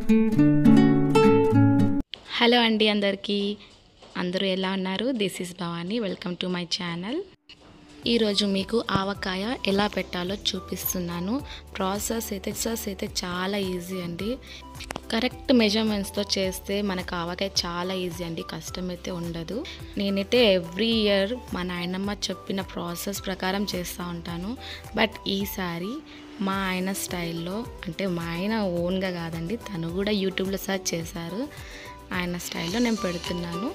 hello అండి అందరికీ అందరూ ఎలా ఉన్నారు this is Bhavani welcome to my channel ఈరోజు మీకు ఆవకాయ ఎలా పెట్టాలో చూపిస్తున్నాను ప్రాసెస్ అయితే ప్రాసెస్ అయితే చాలా ఈజీ అండి కరెక్ట్ మెజర్మెంట్స్తో చేస్తే మనకు ఆవకాయ చాలా ఈజీ అండి కష్టం అయితే ఉండదు నేనైతే ఎవ్రీ ఇయర్ మా నాయనమ్మ చెప్పిన ప్రాసెస్ ప్రకారం చేస్తూ ఉంటాను బట్ ఈసారి మా ఆయన స్టైల్లో అంటే మా ఆయన ఓన్గా కాదండి తను కూడా యూట్యూబ్లో సెర్చ్ చేశారు ఆయన స్టైల్లో నేను పెడుతున్నాను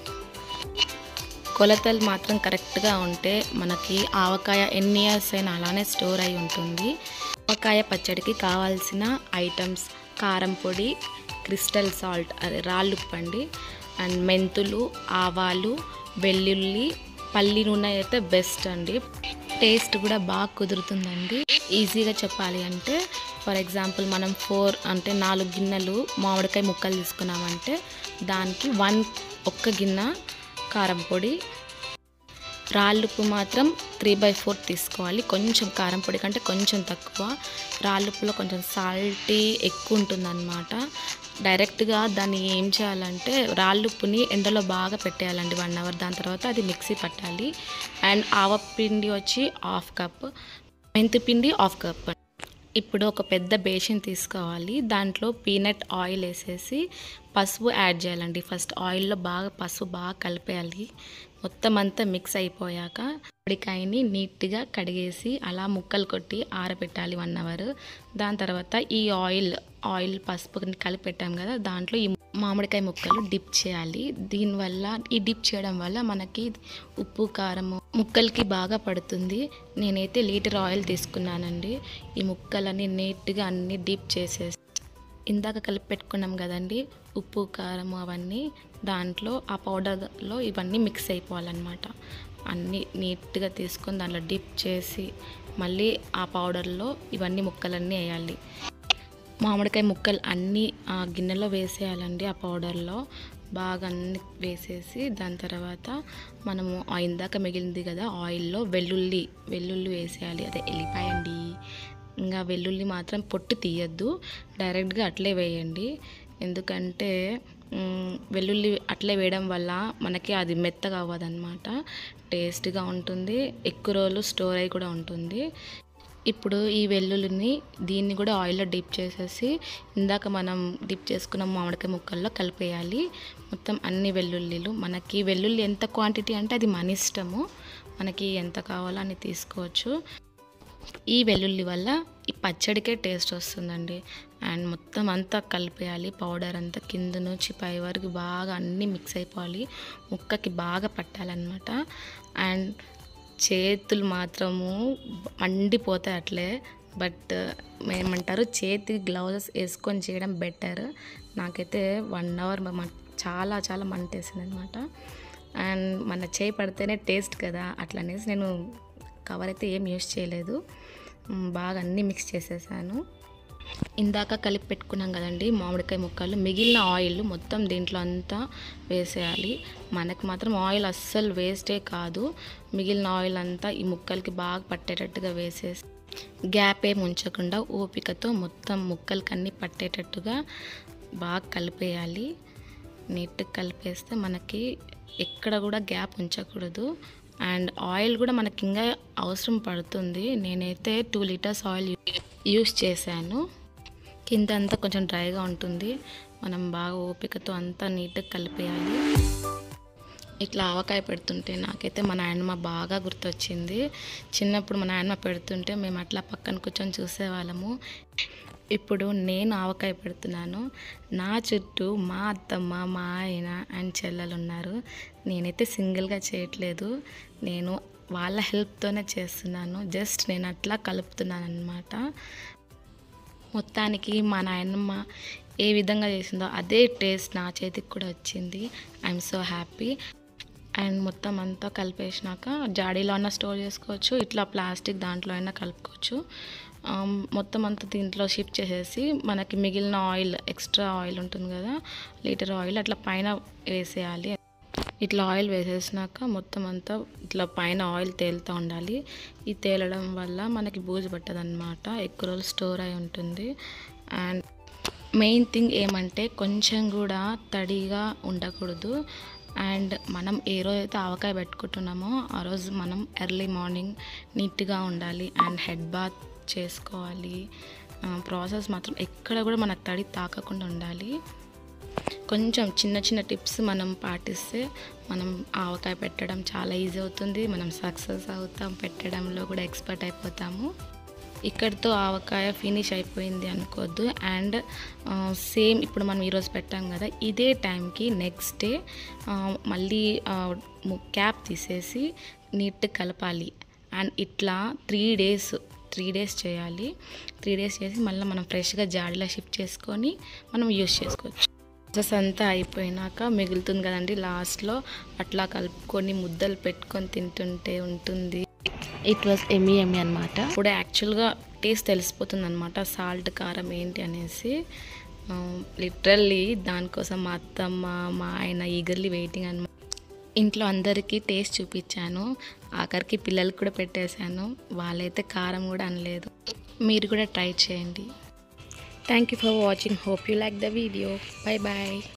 కొలతలు మాత్రం కరెక్ట్గా ఉంటే మనకి ఆవకాయ ఎన్ని ఇయర్స్ అయినా అలానే స్టోర్ అయి ఉంటుంది ఆవకాయ పచ్చడికి కావాల్సిన ఐటమ్స్ కారం పొడి క్రిస్టల్ సాల్ట్ అదే రాళ్ళుప్పు అండి అండ్ మెంతులు ఆవాలు వెల్లుల్లి పల్లి నూనె అయితే బెస్ట్ అండి టేస్ట్ కూడా బాగా కుదురుతుందండి ఈజీగా చెప్పాలి అంటే ఫర్ ఎగ్జాంపుల్ మనం ఫోర్ అంటే నాలుగు గిన్నెలు మామిడికాయ ముక్కలు తీసుకున్నామంటే దానికి వన్ ఒక్క గిన్నె కారం పొడి రాళ్ళుప్పు మాత్రం త్రీ బై ఫోర్ తీసుకోవాలి కొంచెం కారం పొడి కంటే కొంచెం తక్కువ రాళ్ళుప్పులో కొంచెం సాల్టీ ఎక్కువ ఉంటుందన్నమాట డైరెక్ట్గా దాన్ని ఏం చేయాలంటే రాళ్ళుప్పుని ఎండలో బాగా పెట్టేయాలండి వన్ అవర్ దాని తర్వాత అది మిక్సీ పట్టాలి అండ్ ఆవపిండి వచ్చి హాఫ్ కప్ మెంతి పిండి హాఫ్ కప్ ఇప్పుడు ఒక పెద్ద బేసిన్ తీసుకోవాలి దాంట్లో పీనట్ ఆయిల్ వేసేసి పసుపు యాడ్ చేయాలండి ఫస్ట్ ఆయిల్లో బాగా పసుపు బాగా కలిపేయాలి మొత్తం అంతా మిక్స్ అయిపోయాక పొడికాయని నీట్గా కడిగేసి అలా ముక్కలు కొట్టి ఆరబెట్టాలి వన్ అవర్ దాని తర్వాత ఈ ఆయిల్ ఆయిల్ పసుపు కలిపి పెట్టాం కదా దాంట్లో ఈ మామిడికాయ ముక్కలు డిప్ చేయాలి దీనివల్ల ఈ డిప్ చేయడం వల్ల మనకి ఉప్పు కారము ముక్కలకి బాగా పడుతుంది నేనైతే లీటర్ ఆయిల్ తీసుకున్నానండి ఈ ముక్కలన్నీ నీట్గా అన్నీ డిప్ చేసేసి ఇందాక కలిపి పెట్టుకున్నాం కదండి ఉప్పు కారం అవన్నీ దాంట్లో ఆ పౌడర్లో ఇవన్నీ మిక్స్ అయిపోవాలన్నమాట అన్నీ నీట్గా తీసుకొని దాంట్లో డిప్ చేసి మళ్ళీ ఆ పౌడర్లో ఇవన్నీ ముక్కలన్నీ వేయాలి మామిడికాయ ముక్కలు అన్నీ ఆ గిన్నెలో వేసేయాలండి ఆ పౌడర్లో బాగా అన్ని వేసేసి దాని తర్వాత మనము ఆ ఇందాక మిగిలింది కదా ఆయిల్లో వెల్లుల్లి వెల్లుల్లి వేసేయాలి అదే ఎల్లిపాయ అండి ఇంకా వెల్లుల్లి మాత్రం పొట్టు తీయద్దు డైరెక్ట్గా అట్లే వేయండి ఎందుకంటే మ్, వెల్లుల్లి అట్లే వేయడం వల్ల మనకి అది మెత్తగా అవ్వదన్నమాట టేస్ట్గా ఉంటుంది ఎక్కువ రోజులు స్టోర్ అయి కూడా ఉంటుంది ఇప్పుడు ఈ వెల్లుల్లిని దీన్ని కూడా ఆయిల్లో డిప్ చేసేసి ఇందాక మనం డిప్ చేసుకున్న మామిడికాయ ముక్కల్లో కలిపేయాలి మొత్తం అన్ని వెల్లుల్లిలు మనకి వెల్లుల్లి ఎంత క్వాంటిటీ అంటే అది మన ఇష్టము మనకి ఎంత కావాలో అని తీసుకోవచ్చు ఈ వెల్లుల్లి వల్ల ఈ పచ్చడికే టేస్ట్ వస్తుందండి అండ్ మొత్తం అంతా కలిపేయాలి పౌడర్ అంతా కింద నుంచి పై వరకు బాగా అన్నీ మిక్స్ అయిపోవాలి ముక్కకి బాగా పట్టాలన్నమాట అండ్ చేతులు మాత్రము మండిపోతాయి అట్లే బట్ ఏమంటారు చేతికి గ్లౌజెస్ వేసుకొని చేయడం బెటర్ నాకైతే వన్ అవర్ చాలా చాలా మంటేసింది అనమాట అండ్ మన చేయి పడితేనే టేస్ట్ కదా అట్లా అనేసి నేను కవర్ అయితే ఏం యూస్ చేయలేదు మ్, బాగా అన్నీ మిక్స్ చేసేసాను ఇందాక కలిపి పెట్టుకున్నాం కదండి మామిడికాయ ముక్కలు మిగిలిన ఆయిల్ మొత్తం దీంట్లో అంతా వేసేయాలి మనకు మాత్రం ఆయిల్ అస్సలు వేస్టే కాదు మిగిలిన ఆయిల్ అంతా ఈ ముక్కలకి బాగా పట్టేటట్టుగా వేసేసి గ్యాప్ ఏం ఉంచకుండా ఓపికతో మొత్తం ముక్కలకి అన్నీ పట్టేటట్టుగా బాగా కలిపేయాలి నీట్గా కలిపేస్తే మనకి ఎక్కడ కూడా గ్యాప్ ఉంచకూడదు అండ్ ఆయిల్ కూడా మనకి ఇంకా అవసరం పడుతుంది నేనైతే టూ లీటర్స్ ఆయిల్ యూస్ చేశాను కింద అంతా కొంచెం డ్రైగా ఉంటుంది మనం బాగా ఓపికతో అంతా నీట్గా కలిపేయాలి ఇట్లా ఆవకాయ పెడుతుంటే నాకైతే మా నాయనమ్మ బాగా గుర్తొచ్చింది చిన్నప్పుడు మా నాయనమ్మ పెడుతుంటే మేము అట్లా పక్కన కూర్చొని చూసేవాళ్ళము ఇప్పుడు నేను ఆవకాయ పెడుతున్నాను నా చుట్టూ మా అత్తమ్మ మా ఆయన అండ్ చెల్లెలు ఉన్నారు నేనైతే సింగిల్గా చేయట్లేదు నేను వాళ్ళ హెల్ప్తోనే చేస్తున్నాను జస్ట్ నేను అట్లా కలుపుతున్నాను అనమాట మొత్తానికి మా నాయనమ్మ ఏ విధంగా చేసిందో అదే టేస్ట్ నా చేతికి కూడా వచ్చింది ఐఎమ్ సో హ్యాపీ అండ్ మొత్తం అంతా కలిపేసినాక జాడీలో అయినా స్టోర్ చేసుకోవచ్చు ఇట్లా ప్లాస్టిక్ దాంట్లో అయినా కలుపుకోవచ్చు ఆమ్, మొత్తం అంతా దీంట్లో షిఫ్ట్ చేసేసి మనకి మిగిలిన ఆయిల్ ఎక్స్ట్రా ఆయిల్ ఉంటుంది కదా లీటర్ ఆయిల్ అట్లా పైన వేసేయాలి ఇట్లా ఆయిల్ వేసేసినాక మొత్తం అంతా ఇట్లా పైన ఆయిల్ తేలుతూ ఉండాలి ఈ తేలడం వల్ల మనకి బూజు పట్టదన్నమాట ఎక్కువ రోజులు స్టోర్ అయి ఉంటుంది అండ్ మెయిన్ థింగ్ ఏమంటే కొంచెం కూడా తడిగా ఉండకూడదు అండ్ మనం ఏ రోజైతే ఆవకాయ పెట్టుకుంటున్నామో ఆ రోజు మనం ఎర్లీ మార్నింగ్ నీట్గా ఉండాలి అండ్ హెడ్ బాత్ చేసుకోవాలి ప్రాసెస్ మాత్రం ఎక్కడ కూడా మనకు తడి తాకకుండా ఉండాలి కొంచెం చిన్న చిన్న టిప్స్ మనం పాటిస్తే మనం ఆవకాయ పెట్టడం చాలా ఈజీ అవుతుంది మనం సక్సెస్ అవుతాం పెట్టడంలో కూడా ఎక్స్పర్ట్ అయిపోతాము ఇక్కడితో ఆవకాయ ఫినిష్ అయిపోయింది అనుకోవద్దు అండ్ సేమ్ ఇప్పుడు మనం ఈరోజు పెట్టాం కదా ఇదే టైంకి నెక్స్ట్ డే మళ్ళీ క్యాప్ తీసేసి నీట్ కలపాలి అండ్ ఇట్లా త్రీ డేస్ త్రీ డేస్ చేయాలి త్రీ డేస్ చేసి మళ్ళీ మనం ఫ్రెష్గా జాడీలో షిఫ్ట్ చేసుకొని మనం యూస్ చేసుకోవచ్చు ప్రాసెస్ అంతా అయిపోయినాక మిగులుతుంది కదండి లాస్ట్లో అట్లా కలుపుకొని ముద్దలు పెట్టుకొని తింటుంటే ఉంటుంది ఇట్ వాస్ ఎమ్మి ఎమ్మి అనమాట ఇప్పుడు యాక్చువల్గా టేస్ట్ తెలిసిపోతుంది అనమాట సాల్ట్ కారం ఏంటి అనేసి లిటరల్లీ దానికోసం మా అత్తమ్మ మా ఆయన ఈగర్లీ వెయిటింగ్ అనమాట ఇంట్లో అందరికీ టేస్ట్ చూపించాను ఆఖరికి పిల్లలకి కూడా పెట్టేశాను వాళ్ళైతే కారం కూడా అనలేదు మీరు కూడా ట్రై చేయండి thank you for watching hope you like the video bye bye